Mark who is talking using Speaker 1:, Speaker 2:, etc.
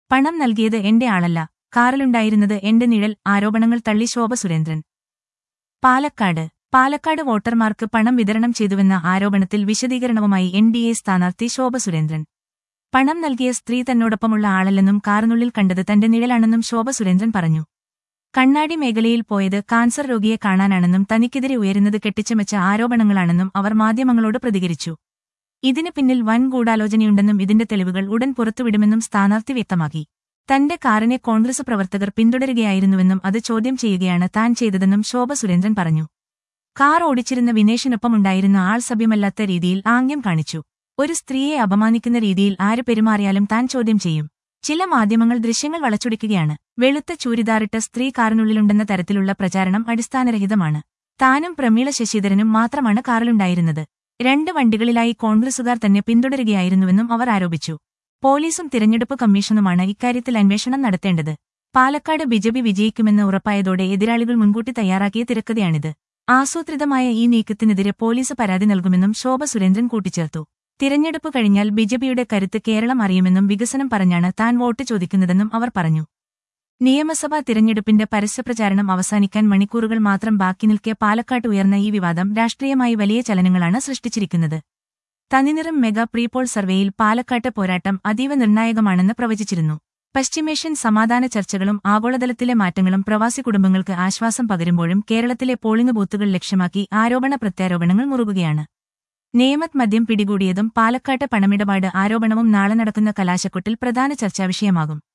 Speaker 1: പണം നൽകിയത് എന്റെ ആളല്ല കാറിലുണ്ടായിരുന്നത് എന്റെ നിഴൽ ആരോപണങ്ങൾ തള്ളി ശോഭ സുരേന്ദ്രൻ പാലക്കാട് പാലക്കാട് വോട്ടർമാർക്ക് പണം വിതരണം ചെയ്തുവെന്ന ആരോപണത്തിൽ വിശദീകരണവുമായി എൻ ഡി എ സ്ഥാനാർത്ഥി ശോഭ സുരേന്ദ്രൻ പണം നൽകിയ സ്ത്രീ തന്നോടൊപ്പമുള്ള ആളല്ലെന്നും കാറിനുള്ളിൽ കണ്ടത് തന്റെ നിഴലാണെന്നും ശോഭ സുരേന്ദ്രൻ പറഞ്ഞു കണ്ണാടി മേഖലയിൽ പോയത് കാൻസർ രോഗിയെ കാണാനാണെന്നും തനിക്കെതിരെ ഉയരുന്നത് കെട്ടിച്ചമച്ച ആരോപണങ്ങളാണെന്നും അവർ മാധ്യമങ്ങളോട് പ്രതികരിച്ചു ഇതിന് പിന്നിൽ വൻ ഗൂഢാലോചനയുണ്ടെന്നും ഇതിന്റെ തെളിവുകൾ ഉടൻ പുറത്തുവിടുമെന്നും സ്ഥാനാർത്ഥി വ്യക്തമാക്കി തന്റെ കാറിനെ കോൺഗ്രസ് പ്രവർത്തകർ പിന്തുടരുകയായിരുന്നുവെന്നും അത് ചോദ്യം ചെയ്യുകയാണ് താൻ ചെയ്തതെന്നും ശോഭ സുരേന്ദ്രൻ പറഞ്ഞു കാർ ഓടിച്ചിരുന്ന വിനേഷിനൊപ്പമുണ്ടായിരുന്ന ആൾ സഭ്യമല്ലാത്ത രീതിയിൽ ആംഗ്യം കാണിച്ചു ഒരു സ്ത്രീയെ അപമാനിക്കുന്ന രീതിയിൽ ആര് പെരുമാറിയാലും താൻ ചോദ്യം ചെയ്യും ചില മാധ്യമങ്ങൾ ദൃശ്യങ്ങൾ വളച്ചൊടിക്കുകയാണ് വെളുത്ത ചൂരിദാറിട്ട സ്ത്രീ കാറിനുള്ളിലുണ്ടെന്ന തരത്തിലുള്ള പ്രചാരണം അടിസ്ഥാനരഹിതമാണ് താനും പ്രമീള ശശിധരനും മാത്രമാണ് കാറിലുണ്ടായിരുന്നത് രണ്ട് വണ്ടികളിലായി കോൺഗ്രസുകാർ തന്നെ പിന്തുടരുകയായിരുന്നുവെന്നും അവർ ആരോപിച്ചു പോലീസും തിരഞ്ഞെടുപ്പ് കമ്മീഷനുമാണ് ഇക്കാര്യത്തിൽ അന്വേഷണം നടത്തേണ്ടത് പാലക്കാട് ബിജെപി വിജയിക്കുമെന്ന് ഉറപ്പായതോടെ എതിരാളികൾ മുൻകൂട്ടി തയ്യാറാക്കിയ തിരക്കഥയാണിത് ആസൂത്രിതമായ ഈ നീക്കത്തിനെതിരെ പോലീസ് പരാതി നൽകുമെന്നും ശോഭ സുരേന്ദ്രൻ കൂട്ടിച്ചേർത്തു തിരഞ്ഞെടുപ്പ് കഴിഞ്ഞാൽ ബിജെപിയുടെ കരുത്ത് കേരളം അറിയുമെന്നും വികസനം പറഞ്ഞാണ് താൻ വോട്ട് ചോദിക്കുന്നതെന്നും അവർ പറഞ്ഞു നിയമസഭാ തിരഞ്ഞെടുപ്പിന്റെ പരസ്യപ്രചാരണം അവസാനിക്കാൻ മണിക്കൂറുകൾ മാത്രം ബാക്കി നിൽക്കെ പാലക്കാട്ട് ഉയർന്ന ഈ വിവാദം രാഷ്ട്രീയമായി വലിയ ചലനങ്ങളാണ് സൃഷ്ടിച്ചിരിക്കുന്നത് തനിനിറം മെഗാ പ്രീപോൾ സർവേയിൽ പാലക്കാട്ട് പോരാട്ടം അതീവ നിർണായകമാണെന്ന് പ്രവചിച്ചിരുന്നു പശ്ചിമേഷ്യൻ സമാധാന ചർച്ചകളും ആഗോളതലത്തിലെ മാറ്റങ്ങളും പ്രവാസി കുടുംബങ്ങൾക്ക് ആശ്വാസം പകരുമ്പോഴും കേരളത്തിലെ പോളിംഗ് ബൂത്തുകൾ ലക്ഷ്യമാക്കി ആരോപണ പ്രത്യാരോപണങ്ങൾ മുറുകുകയാണ് നേമത് മദ്യം പിടികൂടിയതും പാലക്കാട്ട് പണമിടപാട് ആരോപണവും നാളെ നടക്കുന്ന കലാശക്കൊട്ടിൽ പ്രധാന ചർച്ചാവിഷയമാകും